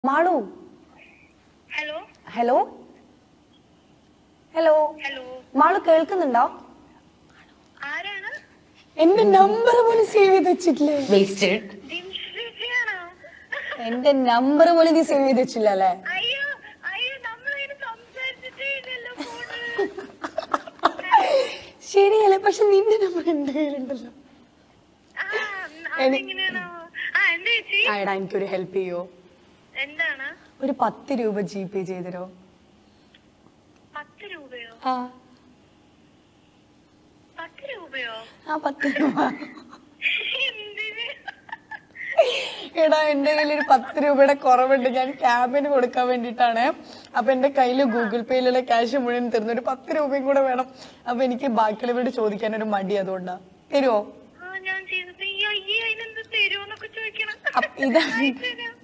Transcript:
Malu hello hello hello hello Malu കേൾക്കുന്നുണ്ടോ ആരാണ് എന്റെ നമ്പർ പോലും സേവ് ചെയ്ത് വെച്ചിട്ടില്ലേ വേസ്റ്റഡ് ദിൻശ്രീജിയാണോ എന്റെ നമ്പർ പോലും നീ സേവ് ചെയ്ത് വെച്ചില്ല അല്ലേ അയ്യോ അയ്യോ നമ്മളതിന് സംസാരിച്ചിട്ടേ ഇല്ലല്ലോ ഫോണ് ശരിയല്ലേ പക്ഷെ നിന്റെ നമ്പർ എന്റെ കയ്യിലുണ്ടല്ലോ ആ അതെങ്ങനെയാണോ ആ എന്താ ചേച്ചി ആ എടാ എനിക്കൊരു ഹെൽപ്പ് ചെയ്യോ എന്താണ് ഒരു പത്ത് രൂപ ജി പേ ചെയ്തരോ പത്ത് രൂപയോ ആ പത്ത് രൂപയോ ആ പത്ത് രൂപ എന്തിന് എടാ എന്റെ കയ്യിൽ ഒരു പത്ത് രൂപയുടെ കുറവുണ്ട് ഞാൻ ക്യാബിന് കൊടുക്കാൻ വേണ്ടിയിട്ടാണ് അപ്പൊ എന്റെ കയ്യിൽ ഗൂഗിൾ പേയിലുള്ള ക്യാഷ് മുഴുവൻ തരുന്ന ഒരു പത്ത് രൂപയും കൂടെ വേണം അപ്പൊ എനിക്ക് ബാക്കിയുള്ളവരോട് ചോദിക്കാൻ ഒരു മടി അതുകൊണ്ടാ തരുമോ ആ ഞാൻ ചെയ്തത് അയ്യോ അയ്യോ അതിനെന്ത് തരുമോന്നൊക്കെ ചോദിക്കണം അപ്പ ഇതാ അയച്ചുതരാം.